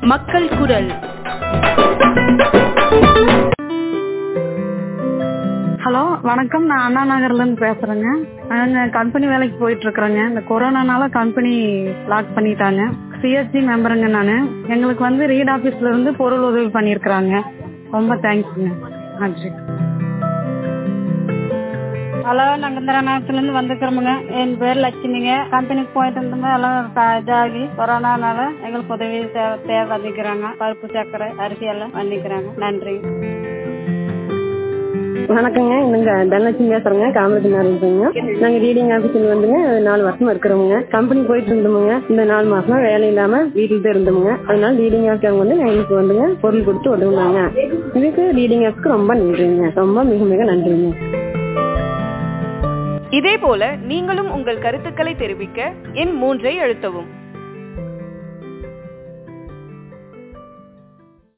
மக்கள் குரல் ஹலோ வணக்கம் நான் அண்ணா நகர்ல இருந்து பேசுறேங்க நாங்க கம்பெனி வேலைக்கு போயிட்டு இருக்கிறேங்க இந்த கொரோனானால கம்பெனி லாக் பண்ணிட்டாங்க சிஎஸ்சி மெம்பருங்க நான் எங்களுக்கு வந்து ரீட் ஆபீஸ்ல இருந்து பொருள் உதவி பண்ணியிருக்கிறாங்க ரொம்ப தேங்க்ஸுங்க நன்றி ஹலோ நாங்கள் இந்த இருந்து வந்துக்கிறோமுங்க என் பேர் லட்சுமிங்க கம்பெனிக்கு போயிட்டு இருந்தோங்க எல்லாம் க- இதாகி கொரோனானால எங்களுக்கு உதவி தேவை தேவை பண்ணிக்கிறாங்க பருப்பு சர்க்கரை அரிசி எல்லாம் பண்ணிக்கிறாங்க நன்றி வணக்கங்க இங்க தனலட்சுமி பேசுறேங்க காமராஜ் நகர்ந்துங்க நாங்க ரீடிங் ஆபீஸ்ல வந்துங்க நாலு வருஷமா இருக்கிறோமுங்க கம்பெனி போயிட்டு இருந்தோமுங்க இந்த நாலு மாசமா வேலை இல்லாம வீட்டுல தான் இருந்தோமுங்க அதனால ரீடிங் ஆஃபீஸ் அவங்க வந்து எங்களுக்கு வந்துங்க பொருள் கொடுத்து உதவுனாங்க இதுக்கு ரீடிங் ஆஃபீஸ்க்கு ரொம்ப நன்றிங்க ரொம்ப மிக மிக நன்றிங்க இதேபோல நீங்களும் உங்கள் கருத்துக்களை தெரிவிக்க எண் மூன்றை அழுத்தவும்